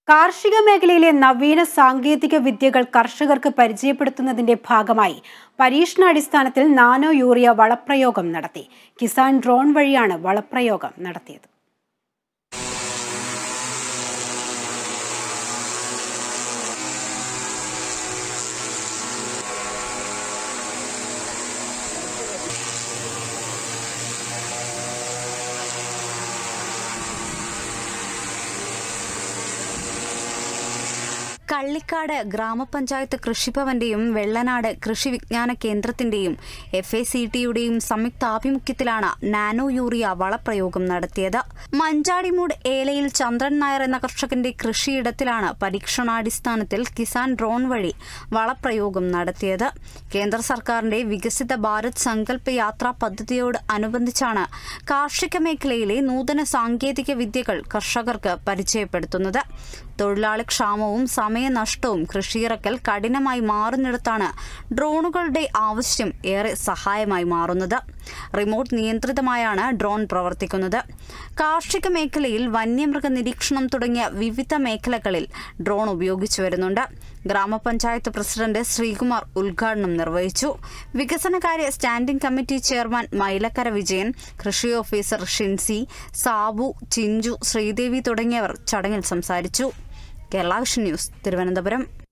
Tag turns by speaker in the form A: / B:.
A: കാർഷിക മേഖലയിലെ നവീന സാങ്കേതിക വിദ്യകൾ കർഷകർക്ക് പരിചയപ്പെടുത്തുന്നതിന്റെ ഭാഗമായി പരീക്ഷണാടിസ്ഥാനത്തിൽ നാനോ യൂറിയ വളപ്രയോഗം നടത്തി കിസാൻ ഡ്രോൺ വഴിയാണ് വളപ്രയോഗം നടത്തിയത്
B: കള്ളിക്കാട് ഗ്രാമപഞ്ചായത്ത് കൃഷിഭവന്റെയും വെള്ളനാട് കൃഷി വിജ്ഞാന കേന്ദ്രത്തിന്റെയും എഫ് എ സി ടിയുടെയും സംയുക്താഭിമുഖ്യത്തിലാണ് നാനോ യൂറിയ വളപ്രയോഗം നടത്തിയത് മഞ്ചാടിമൂട് ഏലയിൽ ചന്ദ്രൻ നായർ എന്ന കർഷകന്റെ കൃഷിയിടത്തിലാണ് പരീക്ഷണാടിസ്ഥാനത്തിൽ കിസാൻ ഡ്രോൺ വഴി വളപ്രയോഗം നടത്തിയത് കേന്ദ്ര സർക്കാരിന്റെ വികസിത ഭാരത് സങ്കല്പ യാത്രാ പദ്ധതിയോട് അനുബന്ധിച്ചാണ് കാർഷിക മേഖലയിലെ നൂതന സാങ്കേതിക വിദ്യകൾ കർഷകർക്ക് പരിചയപ്പെടുത്തുന്നത് തൊഴിലാളി ക്ഷാമവും സമയനഷ്ടവും കൃഷിയിറക്കൽ കഠിനമായി മാറുന്നിടത്താണ് ഡ്രോണുകളുടെ ആവശ്യം ഏറെ സഹായമായി മാറുന്നത് റിമോട്ട് നിയന്ത്രിതമായാണ് ഡ്രോൺ പ്രവർത്തിക്കുന്നത് കാർഷിക മേഖലയിൽ വന്യമൃഗ നിരീക്ഷണം തുടങ്ങിയ വിവിധ മേഖലകളിൽ ഡ്രോൺ ഉപയോഗിച്ചു വരുന്നുണ്ട് ഗ്രാമപഞ്ചായത്ത് പ്രസിഡന്റ് ശ്രീകുമാർ ഉദ്ഘാടനം നിർവഹിച്ചു വികസനകാര്യ standing committee chairman Mylakkara Vijayan കൃഷി ഓഫീസർ ഷിൻസി സാബു ചിഞ്ചു ശ്രീദേവി തുടങ്ങിയവർ ചടങ്ങിൽ സംസാരിച്ചു കേരള വിഷൻ ന്യൂസ് തിരുവനന്തപുരം